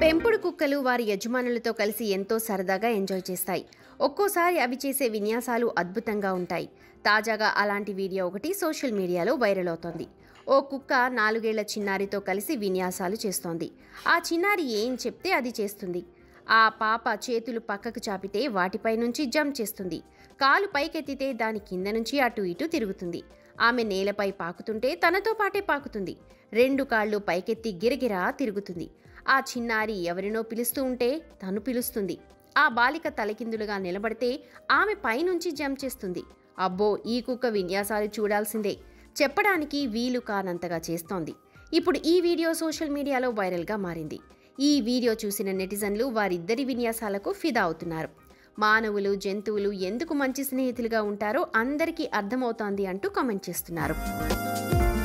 పెంపుడు కుక్కలు వారి యజమానులతో కలిసి ఎంతో సరదాగా ఎంజాయ్ చేస్తాయి ఒక్కోసారి అవి చేసే విన్యాసాలు అద్భుతంగా ఉంటాయి తాజాగా అలాంటి వీడియో ఒకటి సోషల్ మీడియాలో వైరల్ అవుతోంది ఓ కుక్క నాలుగేళ్ల చిన్నారితో కలిసి విన్యాసాలు చేస్తోంది ఆ చిన్నారి ఏం చెప్తే అది చేస్తుంది ఆ పాప చేతులు పక్కకు చాపితే వాటిపై నుంచి జంప్ చేస్తుంది కాలు పైకెత్తితే దాని కింద నుంచి అటు ఇటు తిరుగుతుంది ఆమె నేలపై పాకుతుంటే తనతో పాటే పాకుతుంది రెండు కాళ్ళు పైకెత్తి గిరగిరా తిరుగుతుంది ఆ చిన్నారి ఎవరినో పిలుస్తూ ఉంటే తను పిలుస్తుంది ఆ బాలిక తలకిందులుగా నిలబడితే ఆమె పైనుంచి జంప్ చేస్తుంది అబ్బో ఈ కుక్క విన్యాసాలు చూడాల్సిందే చెప్పడానికి వీలు కానంతగా చేస్తోంది ఇప్పుడు ఈ వీడియో సోషల్ మీడియాలో వైరల్గా మారింది ఈ వీడియో చూసిన నెటిజన్లు వారిద్దరి విన్యాసాలకు ఫిదా అవుతున్నారు మానవులు జంతువులు ఎందుకు మంచి స్నేహితులుగా ఉంటారో అందరికీ అర్థమవుతోంది అంటూ కామెంట్ చేస్తున్నారు